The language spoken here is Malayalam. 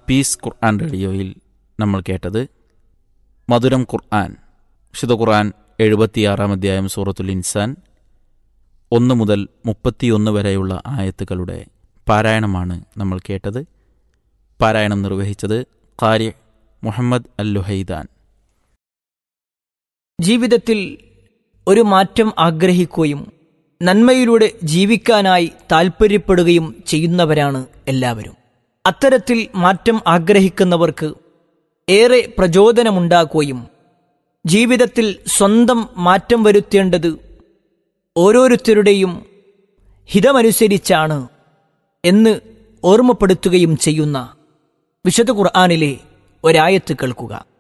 പീസ് ഖുർആൻ റേഡിയോയിൽ നമ്മൾ കേട്ടത് മധുരം ഖുർആൻ വിശുദ്ധ ഖുർആൻ എഴുപത്തിയാറാം അധ്യായം സൂറത്തുൽ ഇൻസാൻ ഒന്ന് മുതൽ മുപ്പത്തിയൊന്ന് വരെയുള്ള ആയത്തുകളുടെ പാരായണമാണ് നമ്മൾ കേട്ടത് പാരായണം നിർവഹിച്ചത് കാര്യ മുഹമ്മദ് അൽ ലുഹൈദാൻ ജീവിതത്തിൽ ഒരു മാറ്റം ആഗ്രഹിക്കുകയും നന്മയിലൂടെ ജീവിക്കാനായി താൽപ്പര്യപ്പെടുകയും ചെയ്യുന്നവരാണ് എല്ലാവരും അത്തരത്തിൽ മാറ്റം ആഗ്രഹിക്കുന്നവർക്ക് ഏറെ പ്രചോദനമുണ്ടാക്കുകയും ജീവിതത്തിൽ സ്വന്തം മാറ്റം വരുത്തേണ്ടത് ഓരോരുത്തരുടെയും ഹിതമനുസരിച്ചാണ് എന്ന് ഓർമ്മപ്പെടുത്തുകയും ചെയ്യുന്ന വിശുദ്ധ ഖുർആാനിലെ ഒരായത്ത് കേൾക്കുക